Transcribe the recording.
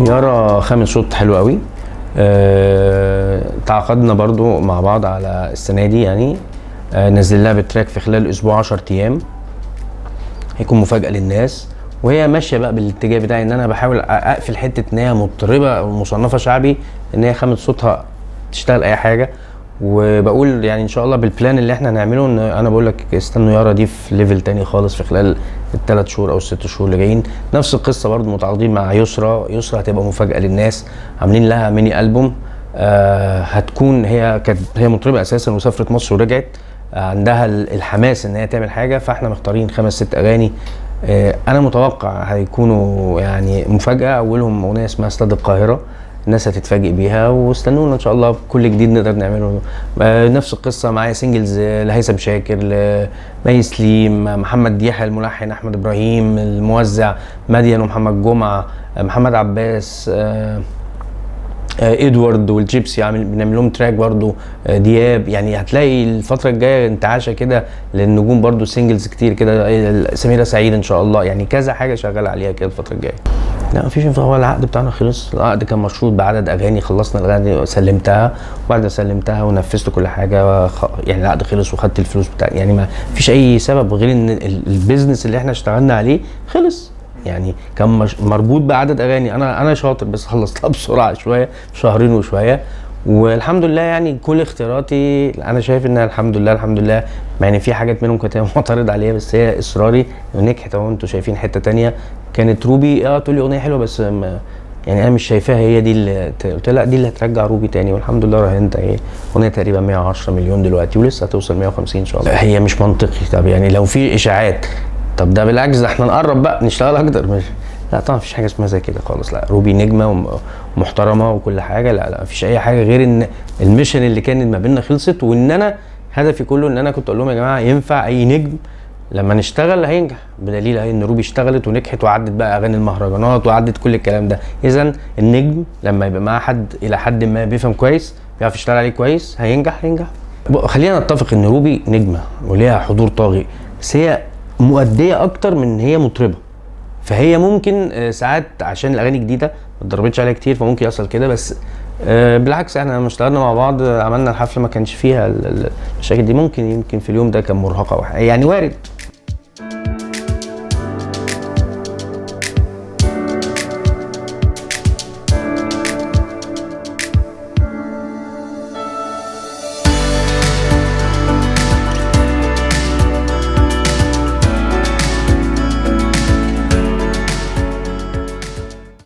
يارا خامل صوت حلو قوي آه، تعاقدنا برضو مع بعض على السنه دي يعني آه، نزل لها بالتراك في خلال اسبوع 10 ايام هيكون مفاجاه للناس وهي ماشيه بقى بالاتجاه بتاعي ان انا بحاول اقفل حته ان هي مطربه او مصنفه شعبي ان هي خامه صوتها تشتغل اي حاجه وبقول يعني ان شاء الله بالبلان اللي احنا هنعمله ان انا بقول لك استنوا يارا دي في ليفل تاني خالص في خلال الثلاث شهور او الست شهور اللي جايين نفس القصه برضو متعاقدين مع يسرا يسرا هتبقى مفاجاه للناس عاملين لها ميني البوم آه هتكون هي كانت هي مطربه اساسا وسافرت مصر ورجعت آه عندها ال- الحماس ان هي تعمل حاجه فاحنا مختارين خمس ست اغاني آه انا متوقع هيكونوا يعني مفاجاه اولهم اغنيه اسمها استاد القاهره الناس هتتفاجئ بيها واستنونا ان شاء الله بكل جديد نقدر نعمله آه، نفس القصه معايا سنجلز آه، لهيثم شاكر لمي سليم آه، محمد يحيى الملحن احمد ابراهيم الموزع مدين ومحمد جمعه آه، محمد عباس آه، آه، ادوارد والجيبسي عامل بنعمل لهم تراك برضو آه، دياب يعني هتلاقي الفتره الجايه انتعاشه كده للنجوم برضو سنجلز كتير كده آه، سميره سعيد ان شاء الله يعني كذا حاجه شغال عليها كده الفتره الجايه لا مفيش ينفع هو العقد بتاعنا خلص العقد كان مشروط بعدد اغاني خلصنا الاغاني سلمتها وبعد ما سلمتها ونفذت كل حاجه خ... يعني العقد خلص وخدت الفلوس بتاعي يعني ما فيش اي سبب غير ان ال- البيزنس اللي احنا اشتغلنا عليه خلص يعني كان مش مربوط بعدد اغاني انا انا شاطر بس خلصتها بسرعه شويه شهرين وشويه والحمد لله يعني كل اختياراتي انا شايف انها الحمد لله الحمد لله مع ان في حاجات منهم كنت معترض عليها بس هي اصراري ونجحت اهو انتوا شايفين حته تانية كانت روبي اه تقول لي اغنيه حلوه بس ما يعني انا مش شايفاها هي دي اللي ت- قلت لها لا دي اللي هترجع روبي تاني والحمد لله راهنت اهي اغنيه تقريبا 110 مليون دلوقتي ولسه هتوصل 150 ان شاء الله هي مش منطقي طب يعني لو في اشاعات طب ده بالعكس ده احنا نقرب بقى نشتغل اكتر مش لا طبعا مفيش حاجه اسمها زي كده خالص لا روبي نجمه وم- ومحترمه وكل حاجه لا لا مفيش اي حاجه غير ان الميشن اللي كانت ما بيننا خلصت وان انا هدفي كله ان انا كنت اقول لهم يا جماعه ينفع اي نجم لما نشتغل هينجح بدليل اهي ان روبي اشتغلت ونجحت وعدت بقى اغاني المهرجانات وعدت كل الكلام ده اذا النجم لما يبقى معاه حد الى حد ما بيفهم كويس بيعرف يشتغل عليه كويس هينجح هينجح بق- خلينا نتفق ان روبي نجمه وليها حضور طاغي بس هي مؤديه اكتر من ان هي مطربه فهي ممكن آه، ساعات عشان الاغاني جديده ما اتدربتش عليها كتير فممكن يحصل كده بس آه، بالعكس احنا لما اشتغلنا مع بعض آه، عملنا الحفله ما كانش فيها ال- ال- المشاكل دي ممكن يمكن في اليوم ده كان مرهقه أو حاجة. يعني وارد